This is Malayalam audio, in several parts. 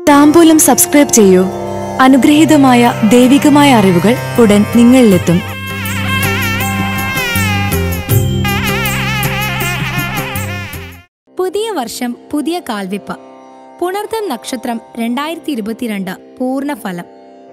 താമ്പൂലം സബ്സ്ക്രൈബ് ചെയ്യൂ അനുഗ്രഹീതമായ ദൈവികമായ അറിവുകൾ ഉടൻ നിങ്ങളിലെത്തും പുതിയ വർഷം പുതിയ കാൽവെപ്പ് പുണർതം നക്ഷത്രം രണ്ടായിരത്തി ഇരുപത്തിരണ്ട് പൂർണ്ണഫലം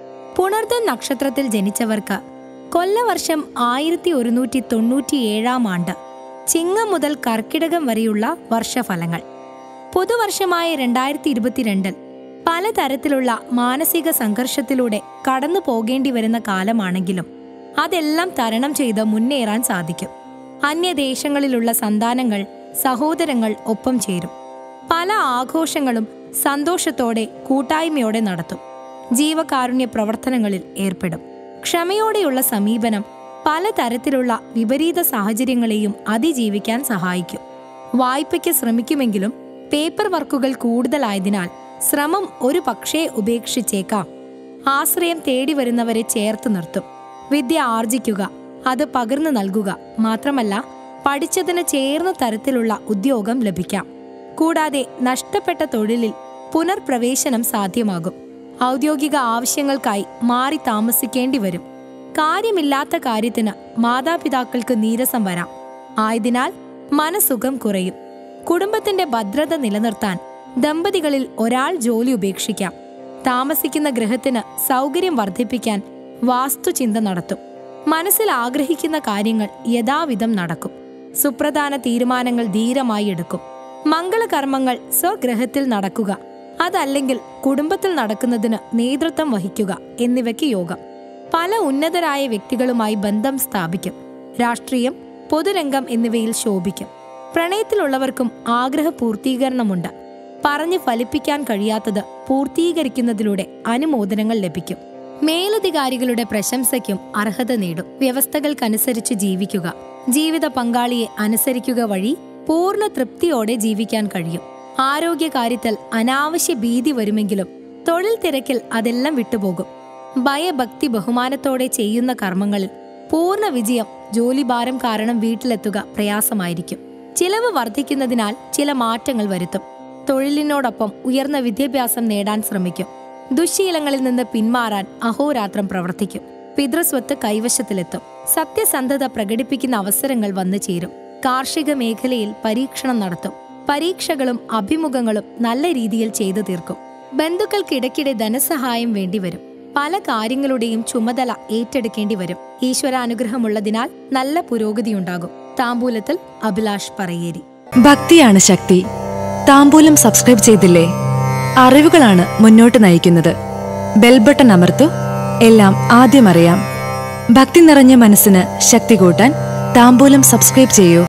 പുണർതം നക്ഷത്രത്തിൽ ജനിച്ചവർക്ക് കൊല്ലവർഷം ആയിരത്തി ഒരുന്നൂറ്റി തൊണ്ണൂറ്റിയേഴാം ആണ്ട് ചിങ്ങം മുതൽ കർക്കിടകം വരെയുള്ള വർഷഫലങ്ങൾ പുതുവർഷമായ രണ്ടായിരത്തി ഇരുപത്തിരണ്ടിൽ പലതരത്തിലുള്ള മാനസിക സംഘർഷത്തിലൂടെ കടന്നു പോകേണ്ടി വരുന്ന കാലമാണെങ്കിലും അതെല്ലാം തരണം ചെയ്ത് മുന്നേറാൻ സാധിക്കും അന്യദേശങ്ങളിലുള്ള സന്താനങ്ങൾ സഹോദരങ്ങൾ ഒപ്പം ചേരും പല ആഘോഷങ്ങളും സന്തോഷത്തോടെ കൂട്ടായ്മയോടെ നടത്തും ജീവകാരുണ്യ പ്രവർത്തനങ്ങളിൽ ഏർപ്പെടും ക്ഷമയോടെയുള്ള സമീപനം പലതരത്തിലുള്ള വിപരീത സാഹചര്യങ്ങളെയും അതിജീവിക്കാൻ സഹായിക്കും വായ്പയ്ക്ക് ശ്രമിക്കുമെങ്കിലും പേപ്പർ വർക്കുകൾ കൂടുതലായതിനാൽ ശ്രമം ഒരു പക്ഷേ ഉപേക്ഷിച്ചേക്കാം ആശ്രയം തേടി വരുന്നവരെ ചേർത്ത് നിർത്തും വിദ്യ ആർജിക്കുക അത് പകർന്നു നൽകുക മാത്രമല്ല പഠിച്ചതിന് ചേർന്ന തരത്തിലുള്ള ഉദ്യോഗം ലഭിക്കാം കൂടാതെ നഷ്ടപ്പെട്ട തൊഴിലിൽ പുനർപ്രവേശനം സാധ്യമാകും ഔദ്യോഗിക ആവശ്യങ്ങൾക്കായി മാറി താമസിക്കേണ്ടി വരും കാര്യമില്ലാത്ത കാര്യത്തിന് മാതാപിതാക്കൾക്ക് നീരസം വരാം ആയതിനാൽ മനസുഖം കുറയും കുടുംബത്തിന്റെ ഭദ്രത നിലനിർത്താൻ ദമ്പതികളിൽ ഒരാൾ ജോലി ഉപേക്ഷിക്കാം താമസിക്കുന്ന ഗൃഹത്തിന് സൗകര്യം വർദ്ധിപ്പിക്കാൻ വാസ്തുചിന്ത നടത്തും മനസ്സിൽ ആഗ്രഹിക്കുന്ന കാര്യങ്ങൾ യഥാവിധം നടക്കും സുപ്രധാന തീരുമാനങ്ങൾ ധീരമായി എടുക്കും മംഗളകർമ്മങ്ങൾ സ്വഗ്രഹത്തിൽ നടക്കുക അതല്ലെങ്കിൽ കുടുംബത്തിൽ നടക്കുന്നതിന് നേതൃത്വം വഹിക്കുക എന്നിവയ്ക്ക് യോഗം പല ഉന്നതരായ വ്യക്തികളുമായി ബന്ധം സ്ഥാപിക്കും രാഷ്ട്രീയം പൊതുരംഗം എന്നിവയിൽ ശോഭിക്കും പ്രണയത്തിലുള്ളവർക്കും ആഗ്രഹ പൂർത്തീകരണമുണ്ട് പറഞ്ഞു ഫലിപ്പിക്കാൻ കഴിയാത്തത് പൂർത്തീകരിക്കുന്നതിലൂടെ അനുമോദനങ്ങൾ ലഭിക്കും മേലധികാരികളുടെ പ്രശംസയ്ക്കും അർഹത നേടും വ്യവസ്ഥകൾക്കനുസരിച്ച് ജീവിക്കുക ജീവിത പങ്കാളിയെ അനുസരിക്കുക വഴി പൂർണ്ണ തൃപ്തിയോടെ ജീവിക്കാൻ കഴിയും ആരോഗ്യകാര്യത്തിൽ അനാവശ്യ ഭീതി വരുമെങ്കിലും തൊഴിൽ തിരക്കിൽ അതെല്ലാം വിട്ടുപോകും ഭയഭക്തി ബഹുമാനത്തോടെ ചെയ്യുന്ന കർമ്മങ്ങളിൽ പൂർണ്ണ വിജയം ജോലിഭാരം കാരണം വീട്ടിലെത്തുക പ്രയാസമായിരിക്കും ചിലവ് വർദ്ധിക്കുന്നതിനാൽ ചില മാറ്റങ്ങൾ വരുത്തും തൊഴിലിനോടൊപ്പം ഉയർന്ന വിദ്യാഭ്യാസം നേടാൻ ശ്രമിക്കും ദുശ്ശീലങ്ങളിൽ നിന്ന് പിന്മാറാൻ അഹോരാത്രം പ്രവർത്തിക്കും പിതൃസ്വത്ത് കൈവശത്തിലെത്തും സത്യസന്ധത പ്രകടിപ്പിക്കുന്ന അവസരങ്ങൾ വന്നു ചേരും കാർഷിക മേഖലയിൽ പരീക്ഷണം നടത്തും പരീക്ഷകളും അഭിമുഖങ്ങളും നല്ല രീതിയിൽ ചെയ്തു തീർക്കും ബന്ധുക്കൾക്കിടയ്ക്കിടെ ധനസഹായം വേണ്ടിവരും പല കാര്യങ്ങളുടെയും ചുമതല ഏറ്റെടുക്കേണ്ടി വരും ഈശ്വരാനുഗ്രഹമുള്ളതിനാൽ നല്ല പുരോഗതിയുണ്ടാകും താമ്പൂലത്തിൽ അഭിലാഷ് പറയേരി ഭക്തിയാണ് ശക്തി താമ്പൂലം സബ്സ്ക്രൈബ് ചെയ്തില്ലേ അറിവുകളാണ് മുന്നോട്ട് നയിക്കുന്നത് ബെൽബട്ടൺ അമർത്തു എല്ലാം ആദ്യം അറിയാം ഭക്തി നിറഞ്ഞ മനസ്സിന് ശക്തി കൂട്ടാൻ താമ്പൂലം സബ്സ്ക്രൈബ് ചെയ്യൂ